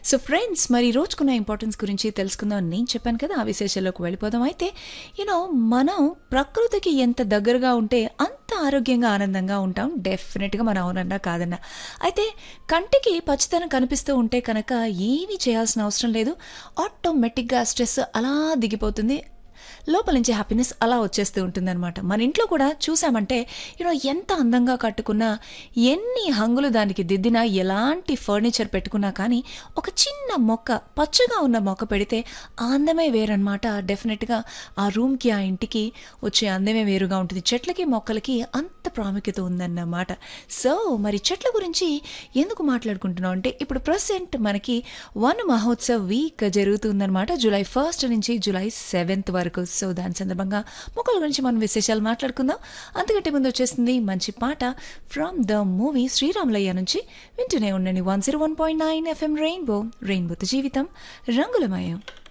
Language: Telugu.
సో ఫ్రెండ్స్ మరి ఈ రోజుకున్న ఇంపార్టెన్స్ గురించి తెలుసుకుందాం అని నేను చెప్పాను కదా ఆ విశేషాల్లోకి వెళ్ళిపోదాం అయితే యూనో మనం ప్రకృతికి ఎంత దగ్గరగా ఉంటే అంత ఆరోగ్యంగా ఆనందంగా ఉంటాం డెఫినెట్గా మనం అవునన్నా కాదన్నా అయితే కంటికి పచ్చదనం కనిపిస్తూ ఉంటే కనుక ఏమీ చేయాల్సిన అవసరం లేదు ఆటోమేటిక్గా స్ట్రెస్ అలా దిగిపోతుంది లోపల నుంచి హ్యాపీనెస్ అలా వచ్చేస్తూ ఉంటుందన్నమాట మన ఇంట్లో కూడా చూసామంటే యూనో ఎంత అందంగా కట్టుకున్నా ఎన్ని హంగులు దానికి దిద్దినా ఎలాంటి ఫర్నిచర్ పెట్టుకున్నా కానీ ఒక చిన్న మొక్క పచ్చగా ఉన్న మొక్క పెడితే ఆ అందమే వేరనమాట డెఫినెట్గా ఆ రూమ్కి ఆ ఇంటికి వచ్చే అందమే వేరుగా ఉంటుంది చెట్లకి మొక్కలకి అంత ప్రాముఖ్యత ఉందన్నమాట సో మరి చెట్ల గురించి ఎందుకు మాట్లాడుకుంటున్నాం అంటే ఇప్పుడు ప్రజెంట్ మనకి వన్ మహోత్సవ్ వీక్ జరుగుతుందన్నమాట జూలై ఫస్ట్ నుంచి జూలై సెవెంత్ వరకు సో దాని సందర్భంగా మొక్కల గురించి మనం విశేషాలు మాట్లాడుకుందాం అంతకంటే ముందు వచ్చేసింది మంచి పాట ఫ్రమ్ ద మూవీ శ్రీరాములయ్య నుంచి వింటూనే ఉండండి one zero one point nine FM rainbow రెయిన్బోతో జీవితం రంగులమయం